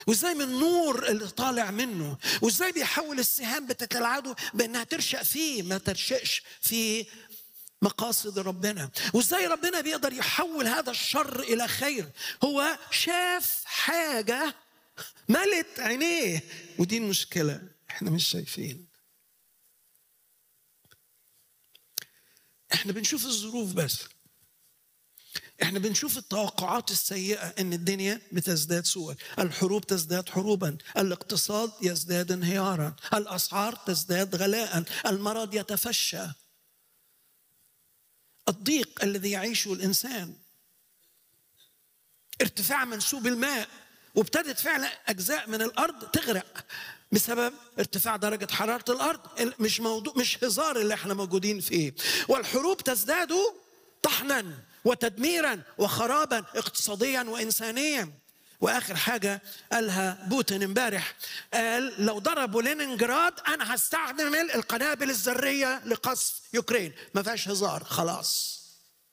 وازاي من النور اللي طالع منه وازاي بيحول السهام بتاعت العدو بانها ترشق فيه ما ترشقش في مقاصد ربنا وازاي ربنا بيقدر يحول هذا الشر الى خير هو شاف حاجه ملت عينيه ودي المشكله احنا مش شايفين احنا بنشوف الظروف بس احنا بنشوف التوقعات السيئه ان الدنيا بتزداد سوءا الحروب تزداد حروبا الاقتصاد يزداد انهيارا الاسعار تزداد غلاء المرض يتفشى الضيق الذي يعيشه الانسان ارتفاع منسوب الماء وابتدت فعلا اجزاء من الارض تغرق بسبب ارتفاع درجه حراره الارض مش موضوع مش هزار اللي احنا موجودين فيه والحروب تزداد طحنا وتدميرا وخرابا اقتصاديا وانسانيا واخر حاجه قالها بوتين امبارح قال لو ضربوا لينينجراد انا هستخدم القنابل الذريه لقصف يوكرين ما فيهاش هزار خلاص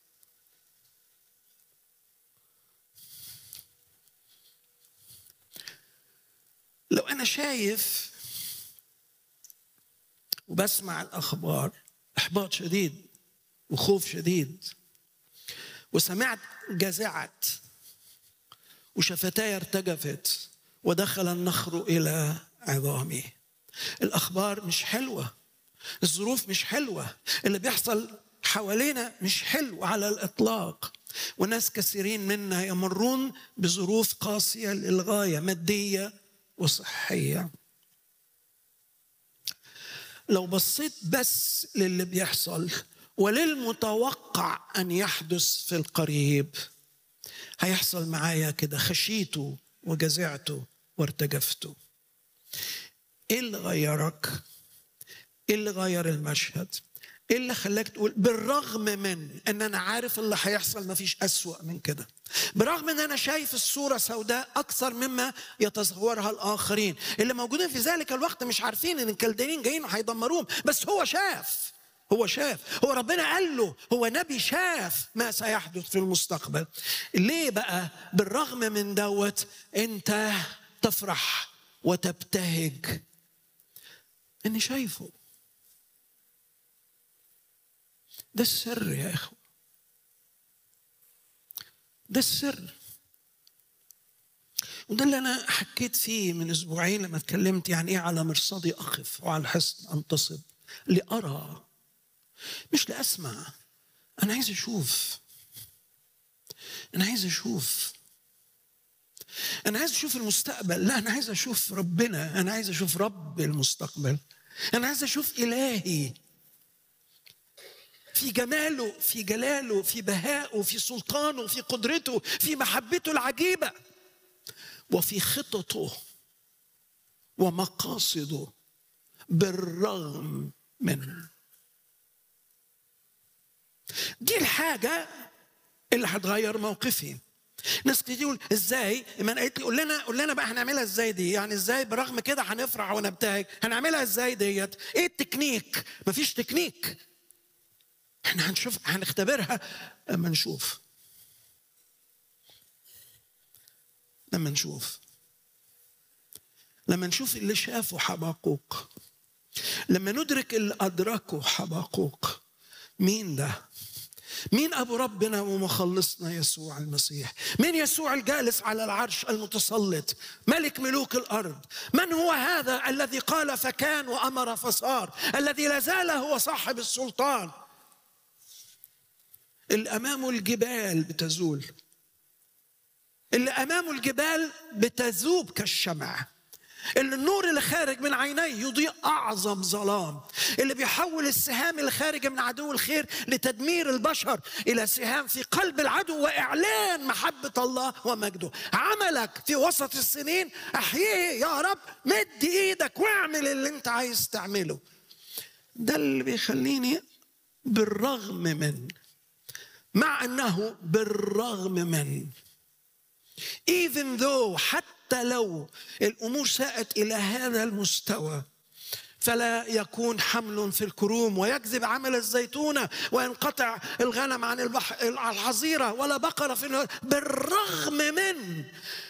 لو انا شايف وبسمع الاخبار احباط شديد وخوف شديد وسمعت جزعت وشفتاي ارتجفت ودخل النخر الى عظامي الاخبار مش حلوه الظروف مش حلوه اللي بيحصل حوالينا مش حلو على الاطلاق وناس كثيرين منا يمرون بظروف قاسيه للغايه ماديه وصحيه لو بصيت بس للي بيحصل وللمتوقع ان يحدث في القريب هيحصل معايا كده خشيته وجزعته وارتجفته ايه اللي غيرك ايه اللي غير المشهد ايه اللي خلاك تقول بالرغم من ان انا عارف اللي هيحصل مفيش اسوأ من كده برغم ان انا شايف الصورة سوداء اكثر مما يتصورها الاخرين اللي موجودين في ذلك الوقت مش عارفين ان الكلدانيين جايين وهيدمروهم بس هو شاف هو شاف هو ربنا قال له هو نبي شاف ما سيحدث في المستقبل ليه بقى بالرغم من دوت انت تفرح وتبتهج اني شايفه ده السر يا اخوه ده السر وده اللي انا حكيت فيه من اسبوعين لما اتكلمت يعني ايه على مرصدي اقف وعلى الحصن انتصب لارى مش لاسمع انا عايز اشوف انا عايز اشوف انا عايز اشوف المستقبل لا انا عايز اشوف ربنا انا عايز اشوف رب المستقبل انا عايز اشوف الهي في جماله في جلاله في بهائه في سلطانه في قدرته في محبته العجيبه وفي خططه ومقاصده بالرغم من دي الحاجة اللي هتغير موقفي ناس كتير تقول ازاي ايمان قالت لي قول لنا قول لنا بقى هنعملها ازاي دي يعني ازاي برغم كده هنفرح ونبتهج هنعملها ازاي ديت ايه التكنيك مفيش تكنيك احنا هنشوف هنختبرها لما نشوف لما نشوف لما نشوف اللي شافه حبقوق لما ندرك اللي أدركه حبقوق مين ده مين أبو ربنا ومخلصنا يسوع المسيح مين يسوع الجالس على العرش المتسلط ملك ملوك الأرض من هو هذا الذي قال فكان وأمر فصار الذي لا زال هو صاحب السلطان اللي أمامه الجبال بتزول اللي أمامه الجبال بتذوب كالشمع اللي النور اللي خارج من عينيه يضيء اعظم ظلام اللي بيحول السهام اللي خارجه من عدو الخير لتدمير البشر الى سهام في قلب العدو واعلان محبه الله ومجده عملك في وسط السنين احييه يا رب مد ايدك واعمل اللي انت عايز تعمله ده اللي بيخليني بالرغم من مع انه بالرغم من even though حتى لو الامور ساءت الى هذا المستوى فلا يكون حمل في الكروم ويكذب عمل الزيتونة وينقطع الغنم عن البحر الحظيرة ولا بقرة في النهار بالرغم من